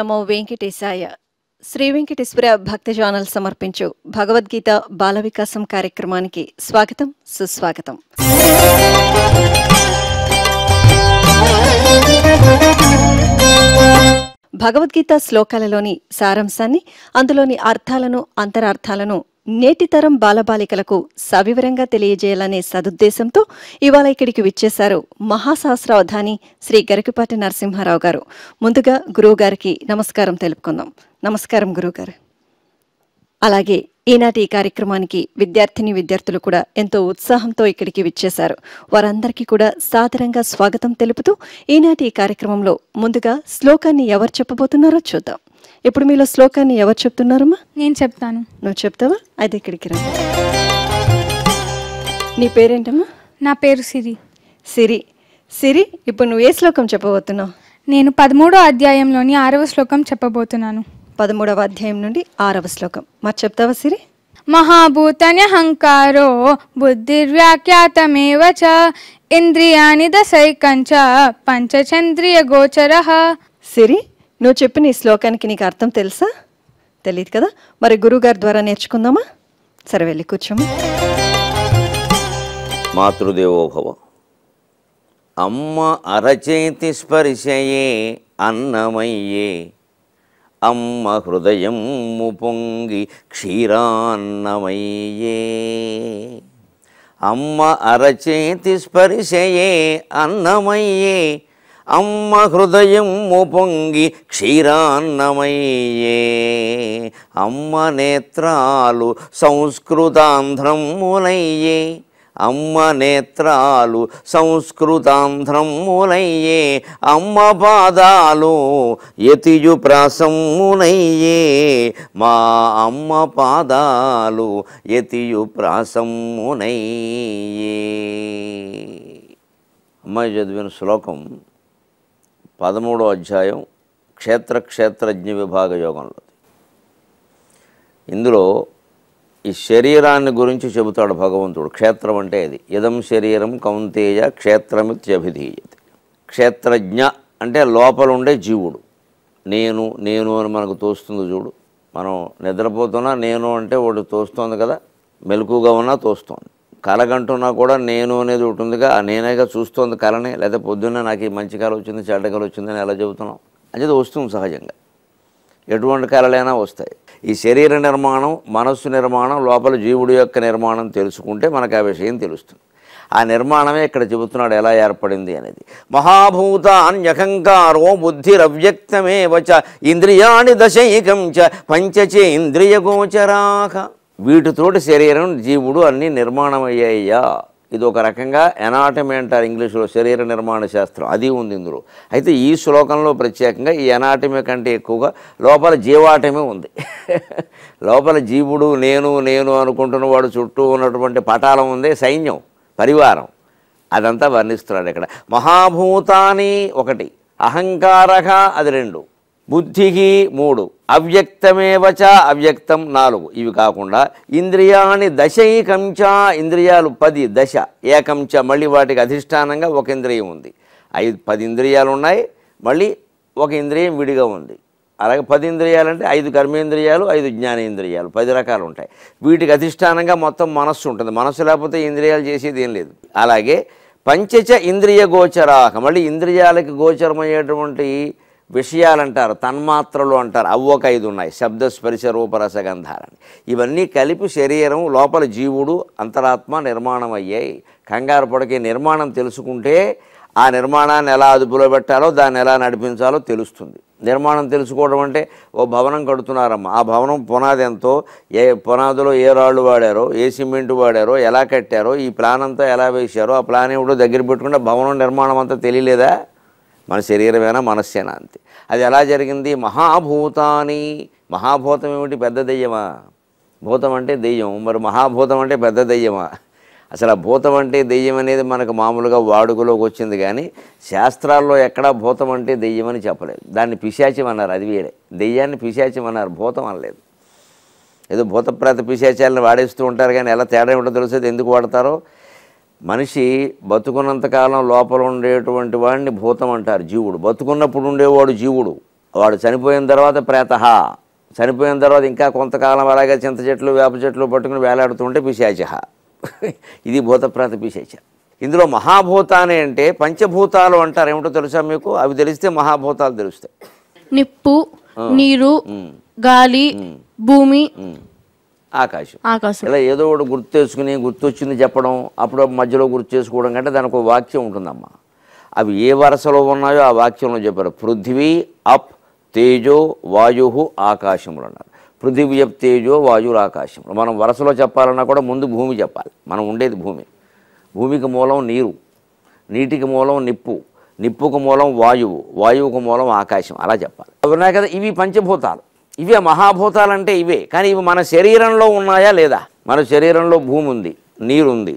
నమో వెంకటేశాయ శ్రీ వెంకటేశ్వర భక్త ఛానల్ సమర్పించు భగవద్గీత బాల వికాసం కార్యక్రమానికి స్వాగతం సుస్వాగతం భగవద్గీత శ్లోకాలలోని సారాంశాన్ని అందులోని అర్థాలను అంతరార్థాలను నేటితరం బాలబాలికలకు సవివరంగా తెలియజేయాలనే సదుద్దేశంతో ఇవాళ ఇక్కడికి విచ్చేశారు మహాశాస్త్రావధాని శ్రీ గరికపాటి నరసింహారావు గారు ముందుగా గురువు గారికి నమస్కారం తెలుపుకుందాం నమస్కారం గురువుగారు అలాగే ఈనాటి ఈ కార్యక్రమానికి విద్యార్థిని విద్యార్థులు కూడా ఎంతో ఉత్సాహంతో ఇక్కడికి విచ్చేశారు వారందరికీ కూడా సాదరంగా స్వాగతం తెలుపుతూ ఈనాటి ఈ కార్యక్రమంలో ముందుగా శ్లోకాన్ని ఎవరు చెప్పబోతున్నారో చూద్దాం ఇప్పుడు మీలో శ్లోకాన్ని ఎవరు చెప్తున్నారమ్మా నేను చెప్తాను నువ్వు చెప్తావా అయితే ఇక్కడికి రా నీ పేరేంటమ్మా నా పేరు సిరి సిరి సిరి ఇప్పుడు నువ్వు ఏ శ్లోకం చెప్పబోతున్నావు నేను పదమూడో అధ్యాయంలోని ఆరవ శ్లోకం చెప్పబోతున్నాను పదమూడవ అధ్యాయం నుండి ఆరవ శ్లోకం మరి చెప్తావా సిరి మహాభూతన్యహంకారో బుద్ధిర్వ్యాఖ్యాతమేవ చ ఇంద్రియాణి దశైకంచ పంచచంద్రియ గోచర సిరి నువ్వు చెప్పిన ఈ శ్లోకానికి నీకు అర్థం తెలుసా తెలియదు కదా మరి గురువుగారి ద్వారా నేర్చుకుందామా సరే వెళ్ళి కూర్చోమా మాతృదేవోభవ అమ్మ అరచేతి స్పర్శయే అన్నమయ్యే అమ్మ హృదయం పొంగి క్షీరాన్నమయ్యే అమ్మ అరచేతి స్పర్శయే అన్నమయ్యే అమ్మ హృదయం పొంగి క్షీరాన్నమయ్యే అమ్మ నేత్రాలు సంస్కృతాంధ్రములయ్యే అమ్మ నేత్రాలు సంస్కృతాంధ్రములయ్యే అమ్మ పాదాలు యతియు ప్రాసమ్మునయ్యే మా అమ్మ పాదాలు యతియు ప్రాసమ్మునయ్యే అమ్మాయి చదివిన శ్లోకం పదమూడో అధ్యాయం క్షేత్ర క్షేత్రజ్ఞ విభాగ యోగంలో ఇందులో ఈ శరీరాన్ని గురించి చెబుతాడు భగవంతుడు క్షేత్రం అంటే ఇది ఇదం శరీరం కౌంతేయ క్షేత్రమిత్యభిధీయత క్షేత్రజ్ఞ అంటే లోపల ఉండే జీవుడు నేను నేను అని మనకు తోస్తుంది చూడు మనం నిద్రపోతున్నా నేను అంటే ఒకటి తోస్తోంది కదా మెలకుగా ఉన్నా తోస్తోంది కలగంటున్నా కూడా నేను అనేది ఒకటి ఉందిగా ఆ నేనేగా చూస్తోంది కలనే లేదా పొద్దున్నే నాకు ఈ మంచి కళ వచ్చింది చెడ్డ కళ వచ్చిందని ఎలా చెబుతున్నాం అనేది వస్తుంది సహజంగా ఎటువంటి కళలైనా వస్తాయి ఈ శరీర నిర్మాణం మనస్సు నిర్మాణం లోపల జీవుడి యొక్క నిర్మాణం తెలుసుకుంటే మనకు ఆ విషయం తెలుస్తుంది ఆ నిర్మాణమే ఇక్కడ చెబుతున్నాడు ఎలా ఏర్పడింది అనేది మహాభూతాన్యహంకారో బుద్ధిరవ్యక్తమే వచ ఇంద్రియాణి దశైకం చ పంచచే ఇంద్రియ గోచరాక వీటితోటి శరీరం జీవుడు అన్నీ నిర్మాణం అయ్యాయ్యా ఇది ఒక రకంగా ఎనాటమీ అంటారు ఇంగ్లీషులో శరీర నిర్మాణ శాస్త్రం అది ఉంది ఇందులో అయితే ఈ శ్లోకంలో ప్రత్యేకంగా ఈ ఎనాటమీ కంటే ఎక్కువగా లోపల జీవాటమే ఉంది లోపల జీవుడు నేను నేను అనుకుంటున్న వాడు చుట్టూ ఉన్నటువంటి పటాలం ఉంది సైన్యం పరివారం అదంతా వర్ణిస్తున్నాడు ఇక్కడ మహాభూతాని ఒకటి అహంకారక అది రెండు బుద్ధికి మూడు అవ్యక్తమేవచ అవ్యక్తం నాలుగు ఇవి కాకుండా ఇంద్రియాని దశైకంచ ఇంద్రియాలు పది దశ ఏకంచ మళ్ళీ వాటికి అధిష్టానంగా ఒక ఇంద్రియం ఉంది ఐదు పది ఇంద్రియాలు ఉన్నాయి మళ్ళీ ఒక ఇంద్రియం విడిగా ఉంది అలాగే పది ఇంద్రియాలు అంటే ఐదు కర్మేంద్రియాలు ఐదు జ్ఞానేంద్రియాలు పది రకాలు ఉంటాయి వీటికి అధిష్టానంగా మొత్తం మనస్సు ఉంటుంది మనస్సు లేకపోతే ఇంద్రియాలు చేసేది ఏం లేదు అలాగే పంచచ ఇంద్రియ గోచరాక మళ్ళీ ఇంద్రియాలకి గోచరమయ్యేటువంటి విషయాలంటారు తన్మాత్రలు అంటారు అవి ఒక ఐదు ఉన్నాయి శబ్ద స్పర్శ రూపరసగంధాలని ఇవన్నీ కలిపి శరీరం లోపల జీవుడు అంతరాత్మ నిర్మాణం అయ్యాయి కంగారు పడకే నిర్మాణం తెలుసుకుంటే ఆ నిర్మాణాన్ని ఎలా అదుపులో పెట్టాలో దాన్ని ఎలా నడిపించాలో తెలుస్తుంది నిర్మాణం తెలుసుకోవడం అంటే ఓ భవనం కడుతున్నారమ్మ ఆ భవనం పునాది ఎంతో ఏ పునాదిలో ఏ రాళ్ళు వాడారో ఏ సిమెంట్ వాడారో ఎలా కట్టారో ఈ ప్లాన్ అంతా ఎలా వేశారో ఆ ప్లాన్ ఏమిటో దగ్గర పెట్టుకుంటే భవనం నిర్మాణం అంతా తెలియలేదా మన శరీరమేనా మనస్సేనా అంతే అది ఎలా జరిగింది మహాభూతాని మహాభూతం ఏమిటి పెద్ద దెయ్యమా భూతం అంటే దెయ్యం మరి మహాభూతం అంటే పెద్ద దెయ్యమా అసలు ఆ భూతం అంటే దెయ్యం అనేది మనకు మామూలుగా వాడుకలోకి వచ్చింది కానీ శాస్త్రాల్లో ఎక్కడా భూతం అంటే దెయ్యం అని చెప్పలేదు దాన్ని పిశాచం అన్నారు అది వేరే దెయ్యాన్ని పిశాచం అన్నారు భూతం అనలేదు ఏదో భూతప్రేత పిశాచాలను వాడేస్తూ ఉంటారు కానీ ఎలా తేడా ఉంటుందో తెలిసేది ఎందుకు వాడతారో మనిషి బతుకున్నంతకాలం లోపల ఉండేటువంటి వాడిని భూతం అంటారు జీవుడు బతుకున్నప్పుడు ఉండేవాడు జీవుడు వాడు చనిపోయిన తర్వాత ప్రేత చనిపోయిన తర్వాత ఇంకా కొంతకాలం అలాగే చింత చెట్లు వేప చెట్లు పట్టుకుని వేలాడుతుంటే పిశాచ ఇది భూతప్రేత పిశాచ ఇందులో మహాభూతాన్ని అంటే పంచభూతాలు అంటారు ఏమిటో తెలుసా మీకు అవి తెలిస్తే మహాభూతాలు తెలుస్తాయి నిప్పు నీరు గాలి భూమి ఉమ్. ఆకాశం ఆకాశం ఇలా ఏదో ఒకటి గుర్తు తెచ్చుకుని గుర్తొచ్చింది చెప్పడం అప్పుడు మధ్యలో గుర్తు చేసుకోవడం కంటే దానికి ఒక వాక్యం ఉంటుందమ్మా అవి ఏ వరుసలో ఉన్నాయో ఆ వాక్యంలో చెప్పారు పృథివీ అప్ తేజో వాయు ఆకాశములు అన్నారు పృథివీ అప్ తేజో వాయువు ఆకాశములు మనం వరుసలో చెప్పాలన్నా కూడా ముందు భూమి చెప్పాలి మనం ఉండేది భూమి భూమికి మూలం నీరు నీటికి మూలం నిప్పు నిప్పుకు మూలం వాయువు వాయువుకు మూలం ఆకాశం అలా చెప్పాలి అవి ఉన్నాయి కదా ఇవి పంచభూతాలు ఇవే మహాభూతాలు అంటే ఇవే కానీ ఇవి మన శరీరంలో ఉన్నాయా లేదా మన శరీరంలో భూమి ఉంది నీరు ఉంది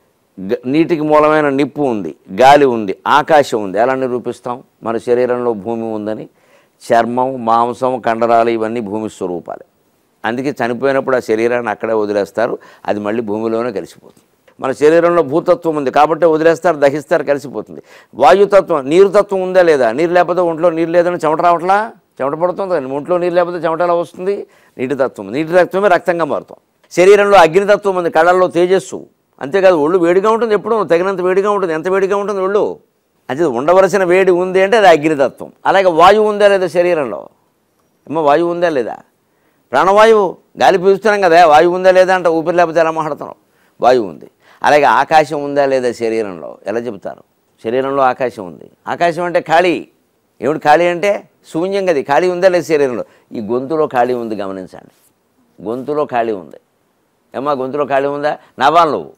గ- నీటికి మూలమైన నిప్పు ఉంది గాలి ఉంది ఆకాశం ఉంది ఎలా నిరూపిస్తాం మన శరీరంలో భూమి ఉందని చర్మం మాంసం కండరాలు ఇవన్నీ భూమి స్వరూపాలే అందుకే చనిపోయినప్పుడు ఆ శరీరాన్ని అక్కడే వదిలేస్తారు అది మళ్ళీ భూమిలోనే కలిసిపోతుంది మన శరీరంలో భూతత్వం ఉంది కాబట్టి వదిలేస్తారు దహిస్తారు కలిసిపోతుంది వాయుతత్వం నీరు తత్వం ఉందా లేదా నీరు లేకపోతే ఒంట్లో నీరు లేదని చెమట రావట్లా చెమట పడుతుంది కదా ఒంట్లో నీరు లేకపోతే చెమట ఎలా వస్తుంది నీటి తత్వం నీటి తత్వమే రక్తంగా మారుతాం శరీరంలో అగ్నితత్వం ఉంది కళ్ళల్లో తేజస్సు అంతేకాదు ఒళ్ళు వేడిగా ఉంటుంది ఎప్పుడు తగినంత వేడిగా ఉంటుంది ఎంత వేడిగా ఉంటుంది ఒళ్ళు అది ఉండవలసిన వేడి ఉంది అంటే అది అగ్నితత్వం అలాగే వాయువు ఉందా లేదా శరీరంలో ఏమో వాయువు ఉందా లేదా ప్రాణవాయువు గాలి పీలుస్తున్నాం కదా వాయువు ఉందా లేదా అంటే ఊపిరి లేకపోతే ఎలా మాట్లాడుతున్నాం వాయువు ఉంది అలాగే ఆకాశం ఉందా లేదా శరీరంలో ఎలా చెబుతారు శరీరంలో ఆకాశం ఉంది ఆకాశం అంటే ఖాళీ ఏమిటి ఖాళీ అంటే శూన్యం కదా ఖాళీ ఉందా లేదా శరీరంలో ఈ గొంతులో ఖాళీ ఉంది గమనించండి గొంతులో ఖాళీ ఉంది ఏమ్మా గొంతులో ఖాళీ ఉందా నవ్వాలి నువ్వు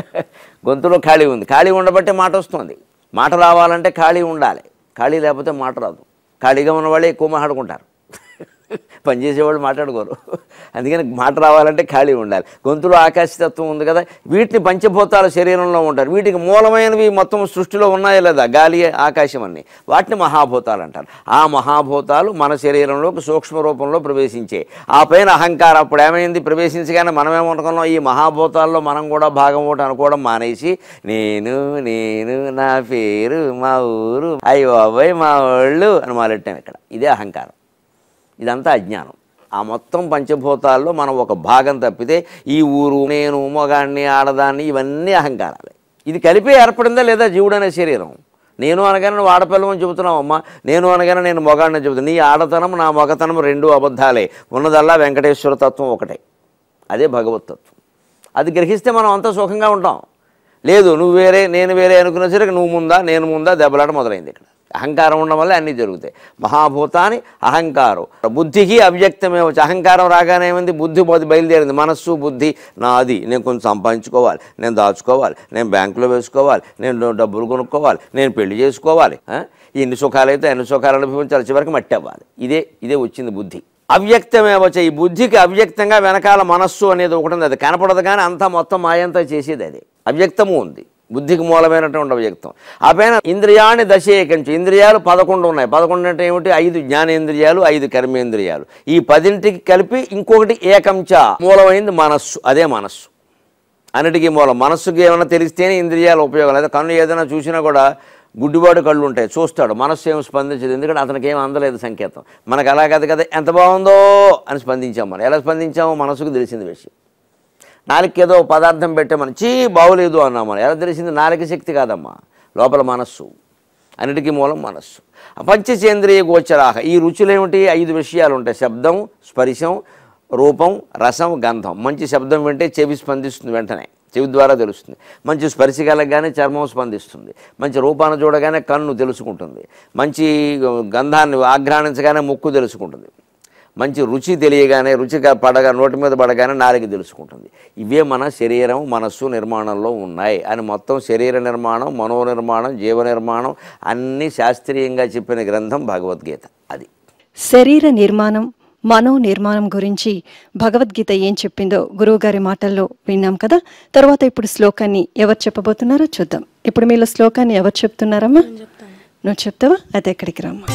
గొంతులో ఖాళీ ఉంది ఖాళీ ఉండబట్టే మాట వస్తుంది మాట రావాలంటే ఖాళీ ఉండాలి ఖాళీ లేకపోతే మాట రాదు ఖాళీగా ఉన్న వాళ్ళే ఎక్కువ మాట్లాడుకుంటారు పనిచేసేవాళ్ళు మాట్లాడుకోరు అందుకని మాట రావాలంటే ఖాళీ ఉండాలి గొంతులో ఆకాశతత్వం ఉంది కదా వీటిని పంచభూతాల శరీరంలో ఉంటారు వీటికి మూలమైనవి మొత్తం సృష్టిలో ఉన్నాయా లేదా గాలి ఆకాశం అన్ని వాటిని మహాభూతాలు అంటారు ఆ మహాభూతాలు మన శరీరంలోకి సూక్ష్మ రూపంలో ప్రవేశించే ఆ పైన అహంకారం అప్పుడు ఏమైంది ప్రవేశించగానే మనం ఏమనుకున్నాం ఈ మహాభూతాల్లో మనం కూడా భాగం ఒకటి అనుకోవడం మానేసి నేను నేను నా పేరు మా ఊరు అయ్యో అబ్బాయి మా వాళ్ళు అని మొదలెట్టాం ఇక్కడ ఇదే అహంకారం ఇదంతా అజ్ఞానం ఆ మొత్తం పంచభూతాల్లో మనం ఒక భాగం తప్పితే ఈ ఊరు నేను మగాడిని ఆడదాన్ని ఇవన్నీ అహంకారాలే ఇది కలిపి ఏర్పడిందా లేదా జీవుడు అనే శరీరం నేను అనగానే నువ్వు ఆడపిల్లమని చెబుతున్నావు అమ్మ నేను అనగానే నేను మొగాడిని చెబుతాను నీ ఆడతనం నా మగతనం రెండు అబద్ధాలే ఉన్నదల్లా వెంకటేశ్వర తత్వం ఒకటే అదే భగవతత్వం అది గ్రహిస్తే మనం అంతా సుఖంగా ఉంటాం లేదు నువ్వు వేరే నేను వేరే అనుకునేసరికి నువ్వు ముందా నేను ముందా దెబ్బలాట మొదలైంది ఇక్కడ అహంకారం ఉండడం వల్ల అన్నీ జరుగుతాయి మహాభూతాన్ని అహంకారం బుద్ధికి అవ్యక్తమే వచ్చి అహంకారం రాగానే ఏమైంది బుద్ధి పోతే బయలుదేరింది మనస్సు బుద్ధి నాది నేను కొంచెం సంపాదించుకోవాలి నేను దాచుకోవాలి నేను బ్యాంకులో వేసుకోవాలి నేను డబ్బులు కొనుక్కోవాలి నేను పెళ్లి చేసుకోవాలి ఆ? ఎన్ని సుఖాలైతే ఎన్ని సుఖాలు అనుభవించాలి చివరికి మట్టి అవ్వాలి ఇదే ఇదే వచ్చింది బుద్ధి అవ్యక్తమే వచ్చే ఈ బుద్ధికి అవ్యక్తంగా వెనకాల మనస్సు అనేది ఒకటి ఉంది అది కనపడదు కానీ అంతా మొత్తం మాయంతా చేసేది అది అవ్యక్తము ఉంది బుద్ధికి మూలమైనటువంటి అవ్యక్తం ఆ పైన ఇంద్రియాన్ని దశేకంచి ఇంద్రియాలు పదకొండు ఉన్నాయి పదకొండు అంటే ఏమిటి ఐదు జ్ఞానేంద్రియాలు ఐదు కర్మేంద్రియాలు ఈ పదింటికి కలిపి ఇంకొకటి ఏకంచ మూలమైంది మనస్సు అదే మనస్సు అన్నిటికీ మూలం మనస్సుకి ఏమైనా తెలిస్తేనే ఇంద్రియాలు ఉపయోగం లేదా కన్ను ఏదైనా చూసినా కూడా గుడ్డివాడు కళ్ళు ఉంటాయి చూస్తాడు మనస్సు ఏమి స్పందించదు ఎందుకంటే అతనికి ఏం అందలేదు సంకేతం మనకు అలా కాదు కదా ఎంత బాగుందో అని స్పందించాం మనం ఎలా స్పందించామో మనసుకు తెలిసింది విషయం నాలుగు ఏదో పదార్థం పెట్టామని చీ బాగులేదు అన్నాం మనం ఎలా తెలిసింది నాలుగు శక్తి కాదమ్మా లోపల మనస్సు అన్నిటికీ మూలం మనస్సు పంచచేంద్రియ గోచరాహ ఈ రుచులేమిటి ఐదు విషయాలు ఉంటాయి శబ్దం స్పర్శం రూపం రసం గంధం మంచి శబ్దం వింటే చెవి స్పందిస్తుంది వెంటనే చెవి ద్వారా తెలుస్తుంది మంచి స్పర్శ కలగగానే చర్మం స్పందిస్తుంది మంచి రూపాన్ని చూడగానే కన్ను తెలుసుకుంటుంది మంచి గంధాన్ని ఆఘ్రాణించగానే ముక్కు తెలుసుకుంటుంది మంచి రుచి తెలియగానే రుచిగా పడగా నోటి మీద పడగానే నాలుగు తెలుసుకుంటుంది ఇవే మన శరీరం మనస్సు నిర్మాణంలో ఉన్నాయి అని మొత్తం శరీర నిర్మాణం మనో నిర్మాణం జీవ నిర్మాణం అన్నీ శాస్త్రీయంగా చెప్పిన గ్రంథం భగవద్గీత అది శరీర నిర్మాణం మనో నిర్మాణం గురించి భగవద్గీత ఏం చెప్పిందో గురువుగారి మాటల్లో విన్నాం కదా తర్వాత ఇప్పుడు శ్లోకాన్ని ఎవరు చెప్పబోతున్నారో చూద్దాం ఇప్పుడు మీలో శ్లోకాన్ని ఎవరు చెప్తున్నారమ్మా నువ్వు చెప్తావా అది ఎక్కడికి రామ్మా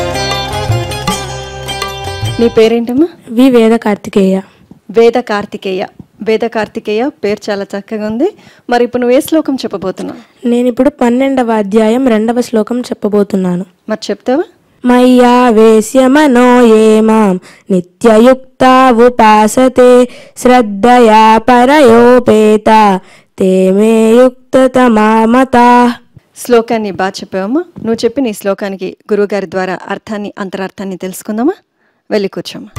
నీ పేరేంటమ్మా వి వేద కార్తికేయ వేద కార్తికేయ వేద కార్తికేయ పేరు చాలా చక్కగా ఉంది మరి ఇప్పుడు నువ్వు ఏ శ్లోకం చెప్పబోతున్నావు నేను ఇప్పుడు పన్నెండవ అధ్యాయం రెండవ శ్లోకం చెప్పబోతున్నాను మరి చెప్తావా మయ్యావేశ్య మనో ఏ మాం నిత్యయుక్తా ఉపాసతే శ్రద్ధయా పరయోపేత తే మే యుక్తతమామతా శ్లోకాన్ని బాగా చెప్పావమ్మా నువ్వు చెప్పిన ఈ శ్లోకానికి గురువుగారి ద్వారా అర్థాన్ని అంతరార్థాన్ని తెలుసుకుందామా వెళ్ళి కూర్చోమ్మా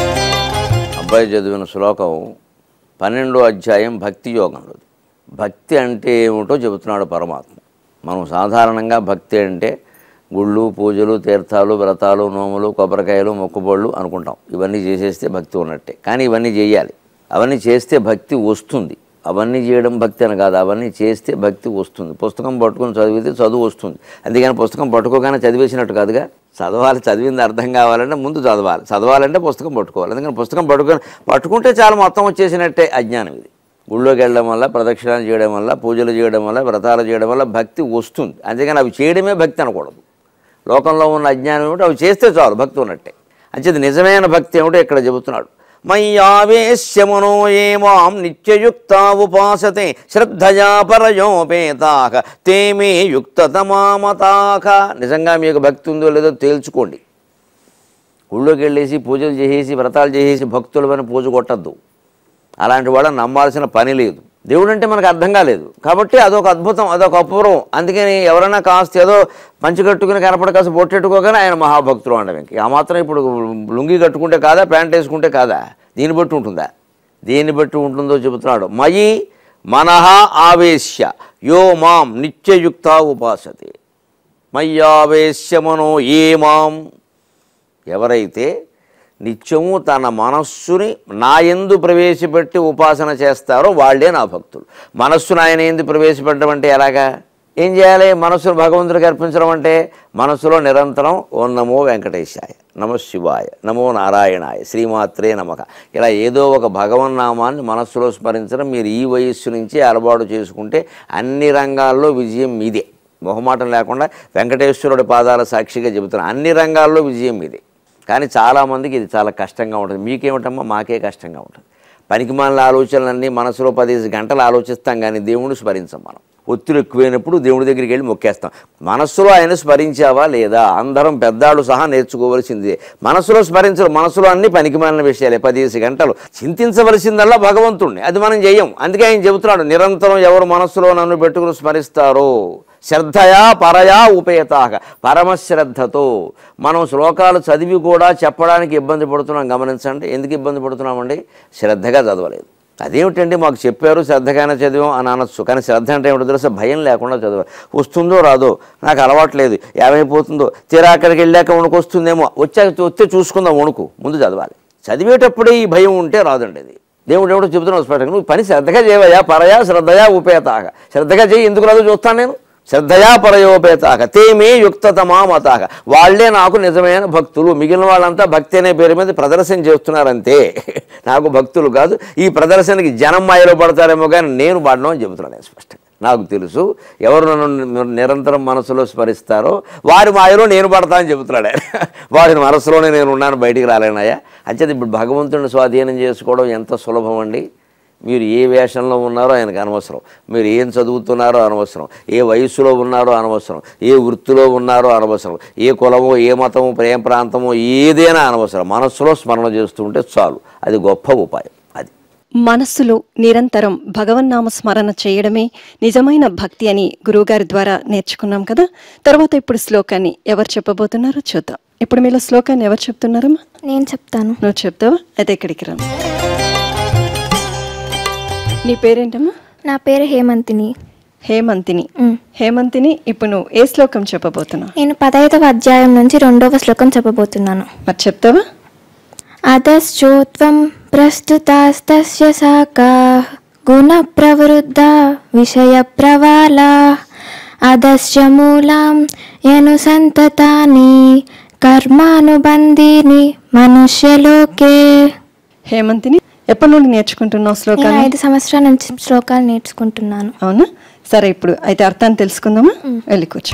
అబ్బాయి చదివిన శ్లోకం పన్నెండో అధ్యాయం భక్తి యోగంలో భక్తి అంటే ఏమిటో చెబుతున్నాడు పరమాత్మ మనం సాధారణంగా భక్తి అంటే గుళ్ళు పూజలు తీర్థాలు వ్రతాలు నోములు కొబ్బరికాయలు మొక్కుబళ్ళు అనుకుంటాం ఇవన్నీ చేసేస్తే భక్తి ఉన్నట్టే కానీ ఇవన్నీ చేయాలి అవన్నీ చేస్తే భక్తి వస్తుంది అవన్నీ చేయడం భక్తి అని కాదు అవన్నీ చేస్తే భక్తి వస్తుంది పుస్తకం పట్టుకొని చదివితే చదువు వస్తుంది అందుకని పుస్తకం పట్టుకోగానే చదివేసినట్టు కాదుగా చదవాలి చదివింది అర్థం కావాలంటే ముందు చదవాలి చదవాలంటే పుస్తకం పట్టుకోవాలి అందుకని పుస్తకం పట్టుకొని పట్టుకుంటే చాలా మొత్తం వచ్చేసినట్టే అజ్ఞానం ఇది గుళ్ళోకి వెళ్ళడం వల్ల ప్రదక్షిణాలు చేయడం వల్ల పూజలు చేయడం వల్ల వ్రతాలు చేయడం వల్ల భక్తి వస్తుంది అందుకని అవి చేయడమే భక్తి అనకూడదు లోకంలో ఉన్న అజ్ఞానం ఏమిటో అవి చేస్తే చాలు భక్తి ఉన్నట్టే అంచేది నిజమైన భక్తి ఏమిటో ఇక్కడ చెబుతున్నాడు మయ్యావేశ్యమనో ఏ మాం నిత్యయుక్త ఉపాసతే శ్రద్ధయా పరయోపేతాక తేమే యుక్తతమామతాక నిజంగా మీకు భక్తి ఉందో లేదో తేల్చుకోండి గుళ్ళోకి వెళ్ళేసి పూజలు చేసేసి వ్రతాలు చేసేసి భక్తులమైన పూజ కొట్టద్దు అలాంటి వాళ్ళని నమ్మాల్సిన పని లేదు దేవుడు అంటే మనకు అర్థం కాలేదు కాబట్టి అదొక అద్భుతం అదొక అపూర్వం అందుకని ఎవరైనా కాస్త ఏదో పంచి కట్టుకుని కనపడ కాస్త బొట్టెట్టుకోగానే ఆయన మహాభక్తులు అనడం ఇంక ఆ మాత్రం ఇప్పుడు లుంగి కట్టుకుంటే కాదా ప్యాంట్ వేసుకుంటే కాదా దీన్ని బట్టి ఉంటుందా దేన్ని బట్టి ఉంటుందో చెబుతున్నాడు మయి మనహ ఆవేశ్య యో మాం నిత్యయుక్త ఉపాసతే మయ్యావేశ్యమనో ఏ మాం ఎవరైతే నిత్యము తన మనస్సుని నా ఎందు ప్రవేశపెట్టి ఉపాసన చేస్తారో వాళ్ళే నా భక్తులు మనస్సును ఆయన ఎందు ప్రవేశపెట్టడం అంటే ఎలాగా ఏం చేయాలి మనస్సును భగవంతుడికి అర్పించడం అంటే మనస్సులో నిరంతరం ఓ నమో వెంకటేశాయ నమ శివాయ నమో నారాయణాయ శ్రీమాత్రే నమక ఇలా ఏదో ఒక భగవన్నామాన్ని మనస్సులో స్మరించడం మీరు ఈ వయస్సు నుంచి అలవాటు చేసుకుంటే అన్ని రంగాల్లో విజయం మీదే మొహమాటం లేకుండా వెంకటేశ్వరుడి పాదాల సాక్షిగా చెబుతున్నా అన్ని రంగాల్లో విజయం మీదే కానీ చాలామందికి ఇది చాలా కష్టంగా ఉంటుంది మీకేమిటమ్మా మాకే కష్టంగా ఉంటుంది పనికిమాలిన ఆలోచనలన్నీ మనసులో పదిహేను గంటలు ఆలోచిస్తాం కానీ దేవుణ్ణి స్మరించం మనం ఒత్తిడి ఎక్కువైనప్పుడు దేవుడి దగ్గరికి వెళ్ళి మొక్కేస్తాం మనస్సులో ఆయన స్మరించావా లేదా అందరం పెద్దాళ్ళు సహా నేర్చుకోవలసిందే మనసులో స్మరించరు మనసులో అన్ని పనికిమాలిన విషయాలే పదిహేను గంటలు చింతించవలసిందల్లా భగవంతుణ్ణి అది మనం చెయ్యం అందుకే ఆయన చెబుతున్నాడు నిరంతరం ఎవరు మనస్సులో నన్ను పెట్టుకుని స్మరిస్తారో శ్రద్ధయా పరయా ఉపేతాక పరమశ్రద్ధతో మనం శ్లోకాలు చదివి కూడా చెప్పడానికి ఇబ్బంది పడుతున్నాం గమనించండి ఎందుకు ఇబ్బంది పడుతున్నామండి శ్రద్ధగా చదవలేదు అదేమిటండి మాకు చెప్పారు శ్రద్ధగానే చదివాం అని అనొచ్చు కానీ శ్రద్ధ అంటే ఏమిటో తెలుసా భయం లేకుండా చదవాలి వస్తుందో రాదో నాకు అలవాట్లేదు ఏమైపోతుందో తీరా అక్కడికి వెళ్ళాక వణుకొస్తుందేమో వచ్చాక వస్తే చూసుకుందాం వణుకు ముందు చదవాలి చదివేటప్పుడే ఈ భయం ఉంటే రాదండి అది దేవుడు ఎవడో చెబుతున్నావు స్పష్టంగా నువ్వు పని శ్రద్ధగా చేయవయ్యా పరయా శ్రద్ధయా ఉపేతాక శ్రద్ధగా చేయి ఎందుకు రాదో చూస్తాను నేను శ్రద్ధయా పరయోపేతాక తేమే యుక్తతమామతాక వాళ్ళే నాకు నిజమైన భక్తులు మిగిలిన వాళ్ళంతా భక్తి అనే పేరు మీద ప్రదర్శన చేస్తున్నారంతే నాకు భక్తులు కాదు ఈ ప్రదర్శనకి జనం మాయలో పడతారేమో కానీ నేను పడను అని చెబుతున్నాను నేను స్పష్టంగా నాకు తెలుసు ఎవరు నన్ను ని- నిరంతరం మనసులో స్మరిస్తారో వారి మాయలో నేను పడతా అని చెబుతున్నాడు ఆయన వారి మనసులోనే నేను ఉన్నాను బయటికి రాలేనాయా అంచేది ఇప్పుడు భగవంతుడిని స్వాధీనం చేసుకోవడం ఎంత సులభం అండి మీరు ఏ వేషంలో ఉన్నారో ఆయనకు అనవసరం మీరు ఏం చదువుతున్నారో అనవసరం ఏ వయస్సులో ఉన్నారో అనవసరం ఏ వృత్తిలో ఉన్నారో అనవసరం ఏ కులమో ఏ మతమో ప్రేమ ప్రాంతమో ఏదైనా అనవసరం మనస్సులో స్మరణ చేస్తూ ఉంటే చాలు అది గొప్ప ఉపాయం అది మనస్సులో నిరంతరం భగవన్నామ స్మరణ చేయడమే నిజమైన భక్తి అని గురువుగారి ద్వారా నేర్చుకున్నాం కదా తర్వాత ఇప్పుడు శ్లోకాన్ని ఎవరు చెప్పబోతున్నారో చూద్దాం ఇప్పుడు మీలో శ్లోకాన్ని ఎవరు చెప్తున్నారమ్మా నేను చెప్తాను నువ్వు చెప్తావా అయితే ఇక్కడికి రా నీ పేరేంటమ్మా నా పేరు హేమంతిని హేమంతిని మ్. హేమంతిని ఇప్పుడు నువ్వు ఏ శ్లోకం చెప్పబోతున్నావు నేను పదహైదవ అధ్యాయం నుంచి రెండవ శ్లోకం చెప్పబోతున్నాను మరి చెప్తావా అధశ్చోత్వం ప్రస్తుతాస్తస్య శాఖా గుణ ప్రవృద్ధ విషయ ప్రవాలా అధశ్చ మూలాం యను సంతతాని కర్మానుబంధీని మనుష్యలోకే హేమంతిని ఎప్పటి నుండి నేర్చుకుంటున్నావు నేను శ్లోకాన్ని ఐదు సంవత్సరాల నుంచి శ్లోకాలు నేర్చుకుంటున్నాను అవునా సరే ఇప్పుడు అయితే అర్థాన్ని తెలుసుకుందామా వెళ్ళి కూర్చో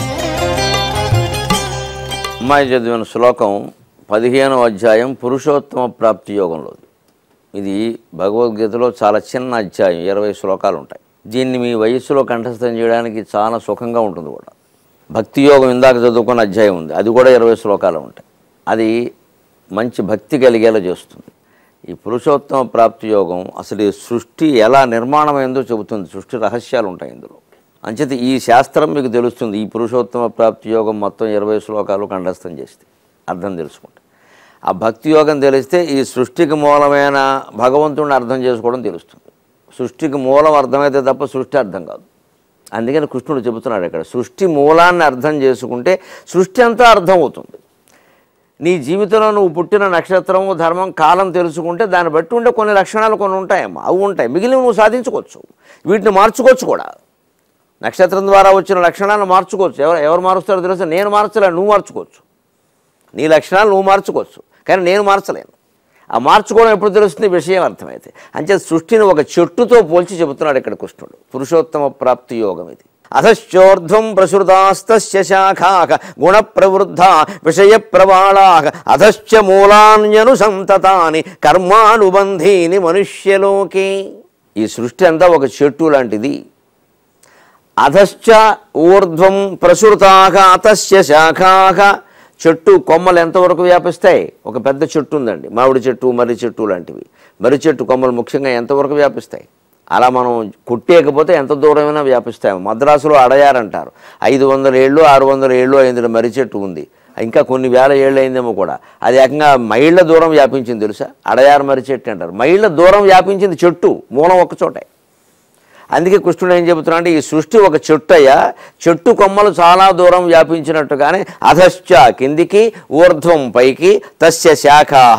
అమ్మాయి చదివిన శ్లోకం పదిహేనవ అధ్యాయం పురుషోత్తమ ప్రాప్తి యోగంలో ఇది భగవద్గీతలో చాలా చిన్న అధ్యాయం ఇరవై శ్లోకాలు ఉంటాయి దీన్ని మీ వయస్సులో కంఠస్థం చేయడానికి చాలా సుఖంగా ఉంటుంది కూడా భక్తి యోగం ఇందాక చదువుకున్న అధ్యాయం ఉంది అది కూడా ఇరవై శ్లోకాలు ఉంటాయి అది మంచి భక్తి కలిగేలా చేస్తుంది ఈ పురుషోత్తమ ప్రాప్తి యోగం అసలు ఈ సృష్టి ఎలా నిర్మాణమైందో చెబుతుంది సృష్టి రహస్యాలు ఉంటాయి ఇందులో అంచేత ఈ శాస్త్రం మీకు తెలుస్తుంది ఈ పురుషోత్తమ ప్రాప్తి యోగం మొత్తం ఇరవై శ్లోకాలు కంఠస్థం చేస్తే అర్థం తెలుసుకుంటే ఆ భక్తి యోగం తెలిస్తే ఈ సృష్టికి మూలమైన భగవంతుడిని అర్థం చేసుకోవడం తెలుస్తుంది సృష్టికి మూలం అర్థమైతే తప్ప సృష్టి అర్థం కాదు అందుకని కృష్ణుడు చెబుతున్నాడు ఇక్కడ సృష్టి మూలాన్ని అర్థం చేసుకుంటే సృష్టి అంతా అర్థం అవుతుంది నీ జీవితంలో నువ్వు పుట్టిన నక్షత్రము ధర్మం కాలం తెలుసుకుంటే దాన్ని బట్టి ఉండే కొన్ని లక్షణాలు కొన్ని ఉంటాయమ్మా అవి ఉంటాయి మిగిలిన నువ్వు సాధించుకోవచ్చు వీటిని మార్చుకోవచ్చు కూడా నక్షత్రం ద్వారా వచ్చిన లక్షణాలను మార్చుకోవచ్చు ఎవరు ఎవరు మారుస్తారో తెలుసా నేను మార్చలేను నువ్వు మార్చుకోవచ్చు నీ లక్షణాలు నువ్వు మార్చుకోవచ్చు కానీ నేను మార్చలేను ఆ మార్చుకోవడం ఎప్పుడు తెలుస్తుంది విషయం అర్థమైతే అంతే సృష్టిని ఒక చెట్టుతో పోల్చి చెబుతున్నాడు ఇక్కడ కృష్ణుడు పురుషోత్తమ ప్రాప్తి యోగం ఇది అధశ్చోర్ధ్వం ప్రసృతాస్తస్య శాఖాక గుణ ప్రవృద్ధ విషయ ప్రవాళాక అధశ్చ మూలాన్యను సంతతాని కర్మానుబంధీని మనుష్యలోకి ఈ సృష్టి అంతా ఒక చెట్టు లాంటిది అధశ్చ ఊర్ధ్వం ప్రసృతాక అతస్య శాఖాక చెట్టు కొమ్మలు ఎంతవరకు వ్యాపిస్తాయి ఒక పెద్ద చెట్టు ఉందండి మామిడి చెట్టు మర్రి చెట్టు లాంటివి మర్రి చెట్టు కొమ్మలు ముఖ్యంగా ఎంతవరకు వ్యాపిస్తాయి అలా మనం కొట్టేయకపోతే ఎంత దూరమైనా వ్యాపిస్తాయి మద్రాసులో అడయారంటారు ఐదు వందల ఏళ్ళు ఆరు వందల ఏళ్ళు అయింది మర్రి చెట్టు ఉంది ఇంకా కొన్ని వేల ఏళ్ళు అయిందేమో కూడా అది ఏకంగా మైళ్ళ దూరం వ్యాపించింది తెలుసా అడయారు మర్రి చెట్టు అంటారు మైళ్ళ దూరం వ్యాపించింది చెట్టు మూలం ఒక్క చోటే అందుకే కృష్ణుడు ఏం చెబుతున్నా అంటే ఈ సృష్టి ఒక చెట్టయ్య చెట్టు కొమ్మలు చాలా దూరం వ్యాపించినట్టుగానే అధశ్చ కిందికి ఊర్ధ్వం పైకి తస్య శాఖాహ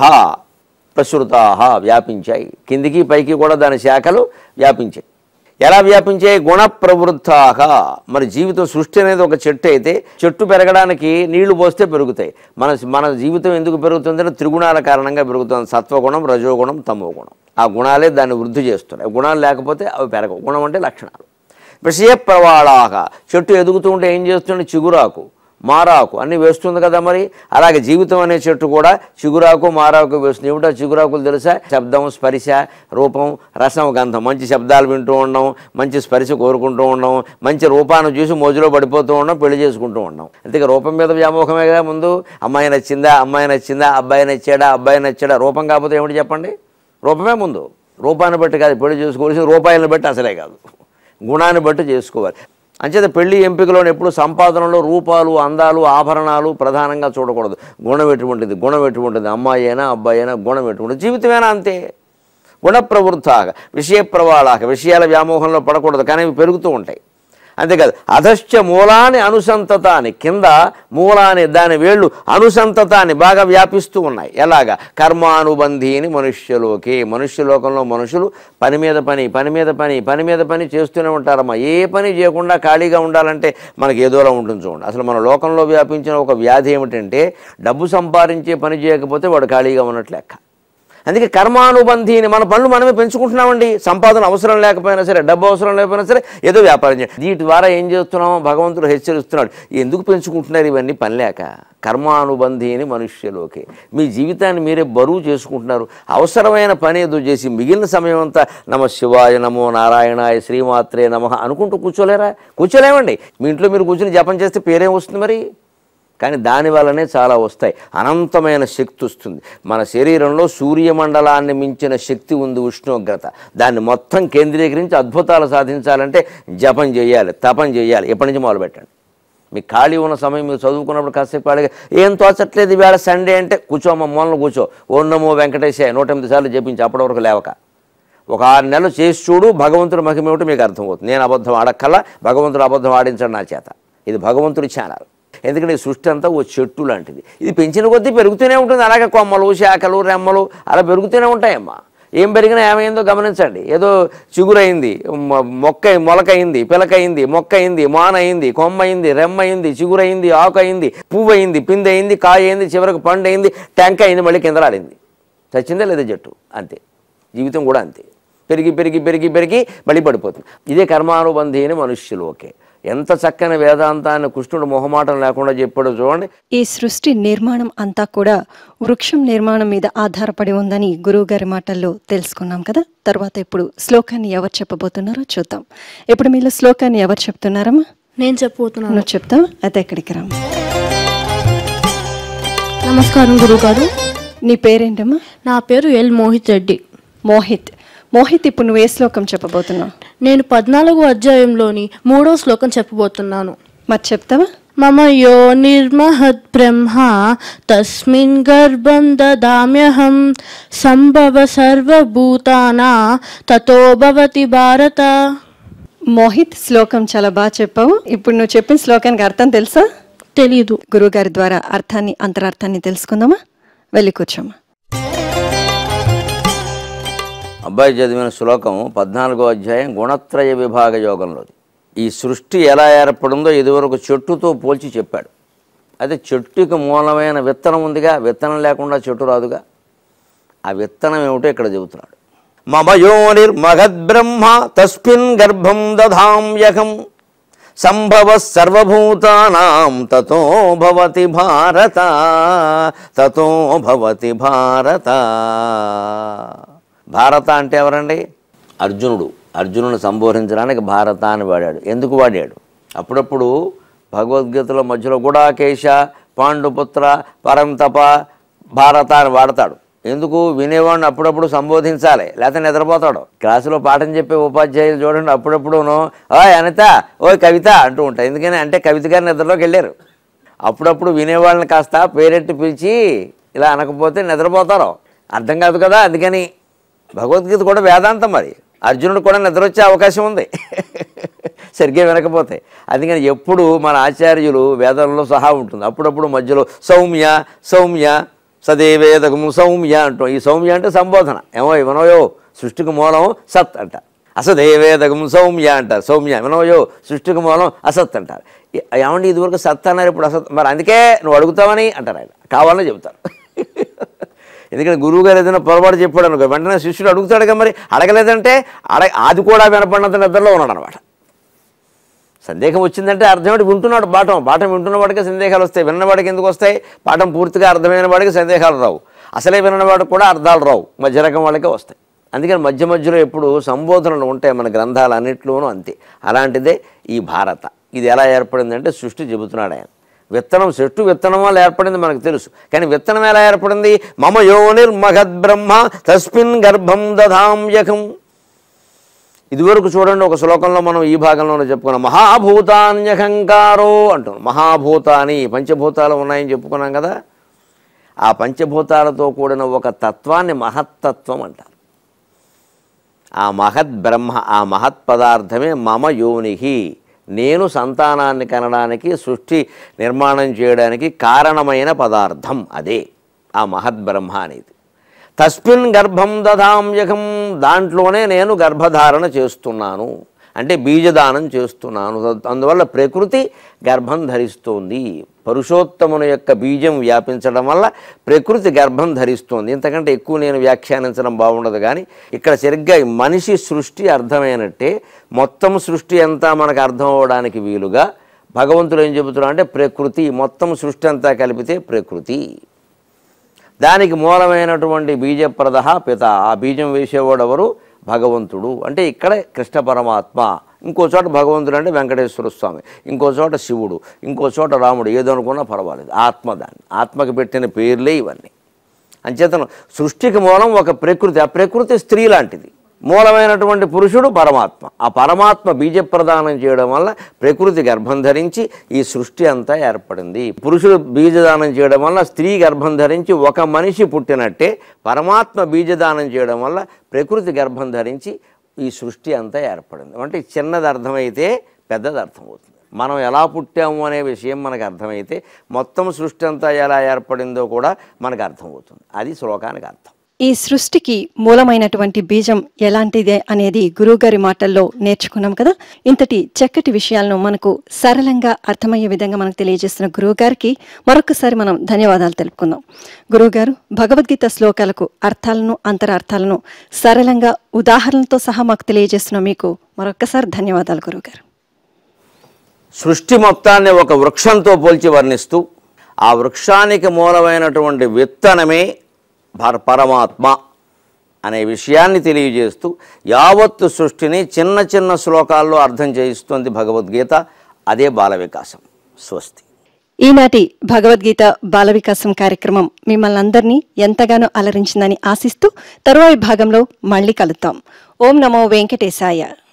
ప్రసృతాహ వ్యాపించాయి కిందికి పైకి కూడా దాని శాఖలు వ్యాపించాయి ఎలా వ్యాపించాయి గుణ ప్రవృద్ధాక మరి జీవితం సృష్టి అనేది ఒక చెట్టు అయితే చెట్టు పెరగడానికి నీళ్లు పోస్తే పెరుగుతాయి మన మన జీవితం ఎందుకు పెరుగుతుందంటే త్రిగుణాల కారణంగా పెరుగుతుంది సత్వగుణం రజోగుణం తమో గుణం ఆ గుణాలే దాన్ని వృద్ధి చేస్తున్నాయి గుణాలు లేకపోతే అవి పెరగవు గుణం అంటే లక్షణాలు విషయ ప్రవాళాక చెట్టు ఎదుగుతూ ఉంటే ఏం చేస్తుంది చిగురాకు మారాకు అన్నీ వేస్తుంది కదా మరి అలాగే జీవితం అనే చెట్టు కూడా చిగురాకు మారాకు వేస్తుంది ఏమిటో చిగురాకులు తెలుసా శబ్దం స్పర్శ రూపం రసం గంధం మంచి శబ్దాలు వింటూ ఉండడం మంచి స్పర్శ కోరుకుంటూ ఉండడం మంచి రూపాన్ని చూసి మోజులో పడిపోతూ ఉండడం పెళ్లి చేసుకుంటూ ఉండడం అంతే రూపం మీద వ్యామోహమే కదా ముందు అమ్మాయి నచ్చిందా అమ్మాయి నచ్చిందా అబ్బాయి నచ్చాడా అబ్బాయి నచ్చాడా రూపం కాకపోతే ఏమిటి చెప్పండి రూపమే ముందు రూపాన్ని బట్టి కాదు పెళ్లి చేసుకోవాల్సింది రూపాయలను బట్టి అసలే కాదు గుణాన్ని బట్టి చేసుకోవాలి అంచేత పెళ్లి ఎంపికలోని ఎప్పుడు సంపాదనలో రూపాలు అందాలు ఆభరణాలు ప్రధానంగా చూడకూడదు గుణం ఎటువంటిది గుణం ఎటువంటిది అమ్మాయి అయినా అబ్బాయి అయినా గుణం ఎటువంటిది జీవితమేనా అంతే గుణ ప్రవృత్తాక విషయ ప్రవాళాక విషయాల వ్యామోహంలో పడకూడదు కానీ ఇవి పెరుగుతూ ఉంటాయి అంతేకాదు అధశ్చ మూలాన్ని అనుసంతతాన్ని కింద మూలాన్ని దాని వేళ్ళు అనుసంతతాన్ని బాగా వ్యాపిస్తూ ఉన్నాయి ఎలాగా కర్మానుబంధీని మనుష్యలోకి మనుష్యలోకంలో మనుషులు పని మీద పని పని మీద పని పని మీద పని చేస్తూనే ఉంటారమ్మా ఏ పని చేయకుండా ఖాళీగా ఉండాలంటే మనకి ఏదోలా ఉంటుంది చూడండి అసలు మన లోకంలో వ్యాపించిన ఒక వ్యాధి ఏమిటంటే డబ్బు సంపాదించే పని చేయకపోతే వాడు ఖాళీగా ఉన్నట్లు లెక్క అందుకే కర్మానుబంధిని మన పనులు మనమే పెంచుకుంటున్నామండి సంపాదన అవసరం లేకపోయినా సరే డబ్బు అవసరం లేకపోయినా సరే ఏదో వ్యాపారం చేయండి వీటి ద్వారా ఏం చేస్తున్నామో భగవంతుడు హెచ్చరిస్తున్నాడు ఎందుకు పెంచుకుంటున్నారు ఇవన్నీ పని లేక కర్మానుబంధిని మనుష్యలోకి మీ జీవితాన్ని మీరే బరువు చేసుకుంటున్నారు అవసరమైన పని ఏదో చేసి మిగిలిన సమయం అంతా నమ శివాయ నమో నారాయణాయ శ్రీమాత్రే నమ అనుకుంటూ కూర్చోలేరా కూర్చోలేమండి మీ ఇంట్లో మీరు కూర్చొని జపం చేస్తే పేరేం వస్తుంది మరి కానీ దాని వల్లనే చాలా వస్తాయి అనంతమైన శక్తి వస్తుంది మన శరీరంలో సూర్యమండలాన్ని మించిన శక్తి ఉంది ఉష్ణోగ్రత దాన్ని మొత్తం కేంద్రీకరించి అద్భుతాలు సాధించాలంటే జపం చేయాలి తపం చేయాలి ఎప్పటి నుంచి మొదలు పెట్టండి మీకు ఖాళీ ఉన్న సమయం మీరు చదువుకున్నప్పుడు కాసేపు ఖాళీగా ఏం తోచట్లేదు ఈవేళ సండే అంటే కూర్చోమ్మ మూలను కూర్చో ఓ నమో వెంకటేశయ్య నూట ఎనిమిది సార్లు జపించి అప్పటి వరకు లేవక ఒక ఆరు నెలలు చేసి చూడు భగవంతుడి మహిమ ఏమిటో మీకు అర్థమవుతుంది నేను అబద్ధం ఆడక్కల్లా భగవంతుడు అబద్ధం ఆడించడం నా చేత ఇది భగవంతుడి ఛానల్ ఎందుకంటే ఈ సృష్టి అంతా ఓ చెట్టు లాంటిది ఇది పెంచిన కొద్దీ పెరుగుతూనే ఉంటుంది అలాగే కొమ్మలు శాఖలు రెమ్మలు అలా పెరుగుతూనే ఉంటాయమ్మా ఏం పెరిగినా ఏమైందో గమనించండి ఏదో చిగురైంది మొ- మొక్క మొలకైంది పిలకైంది మొక్క అయింది మాన అయింది కొమ్మ అయింది రెమ్మ అయింది చిగురైంది ఆకు అయింది పువ్వు అయింది పిందె అయింది కాయ అయింది చివరికి పండు అయింది టెంక అయింది మళ్ళీ కింద రాడింది చచ్చిందా లేదా జట్టు అంతే జీవితం కూడా అంతే పెరిగి పెరిగి పెరిగి పెరిగి మళ్ళీ పడిపోతుంది ఇదే కర్మానుబంధి అని మనుష్యులు ఓకే ఎంత చక్కని వేదాంతాన్ని కృష్ణుడు మొహమాటం లేకుండా చెప్పాడో చూడండి ఈ సృష్టి నిర్మాణం అంతా కూడా వృక్షం నిర్మాణం మీద ఆధారపడి ఉందని గురువు గారి మాటల్లో తెలుసుకున్నాం కదా తర్వాత ఇప్పుడు శ్లోకాన్ని ఎవరు చెప్పబోతున్నారో చూద్దాం ఇప్పుడు మీలో శ్లోకాన్ని ఎవరు చెప్తున్నారమ్మా నేను చెప్పబోతున్నాను నువ్వు చెప్తావు అయితే ఎక్కడికి రా నమస్కారం గురుగారు నీ పేరేంటమ్మా నా పేరు ఎల్ మోహిత్ రెడ్డి మోహిత్ మోహిత్ ఇప్పుడు నువ్వు ఏ శ్లోకం చెప్పబోతున్నావు నేను పద్నాలుగో అధ్యాయంలోని మూడో శ్లోకం చెప్పబోతున్నాను మరి చెప్తావా మమ యో నిర్మహద్ బ్రహ్మ తస్మిన్ గర్భం దదామ్యహం సంభవ సర్వభూతానా తతో భవతి భారత మోహిత్ శ్లోకం చాలా బాగా చెప్పావు ఇప్పుడు నువ్వు చెప్పిన శ్లోకానికి అర్థం తెలుసా తెలీదు గురువుగారి ద్వారా అర్థాన్ని అంతరార్థాన్ని తెలుసుకుందామా వెళ్ళి కూర్చోమ్మా అబ్బాయి చదివిన శ్లోకం పద్నాలుగో అధ్యాయం గుణత్రయ విభాగ యోగంలోది ఈ సృష్టి ఎలా ఏర్పడిందో ఇదివరకు చెట్టుతో పోల్చి చెప్పాడు అయితే చెట్టుకి మూలమైన విత్తనం ఉందిగా విత్తనం లేకుండా చెట్టు రాదుగా ఆ విత్తనం ఏమిటో ఇక్కడ చెబుతున్నాడు మమ యోనిర్మగద్బ్రహ్మ తస్మిన్ గర్భం దధామ్యహం సంభవ సర్వభూతానాం తతో భవతి భారత తతో భవతి భారత భారత అంటే ఎవరండి అర్జునుడు అర్జునుని సంబోధించడానికి భారత అని వాడాడు ఎందుకు వాడాడు అప్పుడప్పుడు భగవద్గీతలో మధ్యలో గుడాకేశ పాండుపుత్ర పరంతప భారత అని వాడతాడు ఎందుకు వినేవాడిని అప్పుడప్పుడు సంబోధించాలి లేకపోతే నిద్రపోతాడు క్లాసులో పాఠం చెప్పే ఉపాధ్యాయులు చూడండి అప్పుడప్పుడును ఓయ్ అనిత ఓయ్ కవిత అంటూ ఉంటాయి ఎందుకని అంటే కవిత గారి నిద్రలోకి వెళ్ళారు అప్పుడప్పుడు వినేవాళ్ళని కాస్త పేరెట్టి పిలిచి ఇలా అనకపోతే నిద్రపోతారు అర్థం కాదు కదా అందుకని భగవద్గీత కూడా వేదాంతం మరి అర్జునుడు కూడా నిద్ర వచ్చే అవకాశం ఉంది సరిగ్గా వినకపోతే అందుకని ఎప్పుడు మన ఆచార్యులు వేదంలో సహా ఉంటుంది అప్పుడప్పుడు మధ్యలో సౌమ్య సౌమ్య సదేవేదకము సౌమ్య అంటాం ఈ సౌమ్య అంటే సంబోధన ఏమో వినోయో సృష్టికి మూలం సత్ అంట అసదేవేదకం సౌమ్య అంటారు సౌమ్య వినోయో సృష్టికి మూలం అసత్ అంటారు ఏ- ఏమండి ఇదివరకు సత్ అన్నారు ఇప్పుడు అసత్ మరి అందుకే నువ్వు అడుగుతావని అంటారు ఆయన కావాలని చెబుతారు ఎందుకంటే గురువు గారు ఏదైనా పొరపాటు చెప్పాడు అనుకో వెంటనే శిష్యుడు అడుగుతాడుగా మరి అడగలేదంటే అడగ అది కూడా వినపడినంత నిద్రలో ఉన్నాడు అనమాట సందేహం వచ్చిందంటే అర్థం ఏంటి వింటున్నాడు పాఠం పాఠం వింటున్న వాడికి సందేహాలు వస్తాయి విన్నవాడికి ఎందుకు వస్తాయి పాఠం పూర్తిగా అర్థమైన వాడికి సందేహాలు రావు అసలే విన్నవాడికి కూడా అర్థాలు రావు మధ్య రకం వాళ్ళకే వస్తాయి అందుకని మధ్య మధ్యలో ఎప్పుడు సంబోధనలు ఉంటాయి మన గ్రంథాలన్నింటిలోనూ అంతే అలాంటిదే ఈ భారత ఇది ఎలా ఏర్పడిందంటే సృష్టి చెబుతున్నాడు ఆయన విత్తనం చెట్టు విత్తనం వల్ల ఏర్పడింది మనకు తెలుసు కానీ విత్తనం ఎలా ఏర్పడింది మమ యోనిర్ మహద్బ్రహ్మ తస్మిన్ గర్భం దధామ్యకం ఇదివరకు చూడండి ఒక శ్లోకంలో మనం ఈ భాగంలోనే చెప్పుకున్నాం మహాభూతాన్యహంకారో అంటున్నాం మహాభూతాని పంచభూతాలు ఉన్నాయని చెప్పుకున్నాం కదా ఆ పంచభూతాలతో కూడిన ఒక తత్వాన్ని మహత్తత్వం అంటారు ఆ మహత్ బ్రహ్మ ఆ మహత్ పదార్థమే మమ యోనిహి నేను సంతానాన్ని కనడానికి సృష్టి నిర్మాణం చేయడానికి కారణమైన పదార్థం అదే ఆ మహత్ బ్రహ్మ అనేది తస్మిన్ గర్భం దధామ్యకం దాంట్లోనే నేను గర్భధారణ చేస్తున్నాను అంటే బీజదానం చేస్తున్నాను అందువల్ల ప్రకృతి గర్భం ధరిస్తోంది పరుషోత్తముని యొక్క బీజం వ్యాపించడం వల్ల ప్రకృతి గర్భం ధరిస్తోంది ఇంతకంటే ఎక్కువ నేను వ్యాఖ్యానించడం బాగుండదు కానీ ఇక్కడ సరిగ్గా ఈ మనిషి సృష్టి అర్థమైనట్టే మొత్తం సృష్టి అంతా మనకు అర్థం అవ్వడానికి వీలుగా భగవంతుడు ఏం చెబుతున్నాడు అంటే ప్రకృతి మొత్తం సృష్టి అంతా కలిపితే ప్రకృతి దానికి మూలమైనటువంటి బీజప్రద పిత ఆ బీజం వేసేవాడు ఎవరు భగవంతుడు అంటే ఇక్కడ కృష్ణ పరమాత్మ ఇంకో చోట భగవంతుడు అంటే వెంకటేశ్వర స్వామి ఇంకో చోట శివుడు ఇంకో చోట రాముడు ఏదో అనుకున్నా పర్వాలేదు ఆత్మ దాన్ని ఆత్మకి పెట్టిన పేర్లే ఇవన్నీ అంచేతను సృష్టికి మూలం ఒక ప్రకృతి ఆ ప్రకృతి స్త్రీ లాంటిది మూలమైనటువంటి పురుషుడు పరమాత్మ ఆ పరమాత్మ బీజప్రదానం చేయడం వల్ల ప్రకృతి గర్భం ధరించి ఈ సృష్టి అంతా ఏర్పడింది పురుషుడు బీజదానం చేయడం వల్ల స్త్రీ గర్భం ధరించి ఒక మనిషి పుట్టినట్టే పరమాత్మ బీజదానం చేయడం వల్ల ప్రకృతి గర్భం ధరించి ఈ సృష్టి అంతా ఏర్పడింది అంటే చిన్నది అర్థమైతే పెద్దది అర్థమవుతుంది మనం ఎలా పుట్టాము అనే విషయం మనకు అర్థమైతే మొత్తం సృష్టి అంతా ఎలా ఏర్పడిందో కూడా మనకు అర్థమవుతుంది అది శ్లోకానికి అర్థం ఈ సృష్టికి మూలమైనటువంటి బీజం ఎలాంటిదే అనేది గురువుగారి మాటల్లో నేర్చుకున్నాం కదా ఇంతటి చక్కటి విషయాలను మనకు సరళంగా అర్థమయ్యే విధంగా మనకు తెలియజేస్తున్న గురువుగారికి మరొకసారి మనం ధన్యవాదాలు తెలుపుకుందాం గురువుగారు భగవద్గీత శ్లోకాలకు అర్థాలను అంతరార్థాలను సరళంగా ఉదాహరణలతో సహా మాకు తెలియజేస్తున్న మీకు మరొకసారి ధన్యవాదాలు గురువుగారు సృష్టి మొత్తాన్ని ఒక వృక్షంతో పోల్చి వర్ణిస్తూ ఆ వృక్షానికి మూలమైనటువంటి విత్తనమే పర- పరమాత్మ అనే విషయాన్ని తెలియజేస్తూ యావత్తు సృష్టిని చిన్న చిన్న శ్లోకాల్లో అర్థం చేయిస్తుంది భగవద్గీత అదే బాల వికాసం స్వస్తి ఈనాటి భగవద్గీత బాల వికాసం కార్యక్రమం మిమ్మల్ని అందరినీ ఎంతగానో అలరించిందని ఆశిస్తూ తరువాయి భాగంలో మళ్ళీ కలుద్దాం ఓం నమో వెంకటేశాయ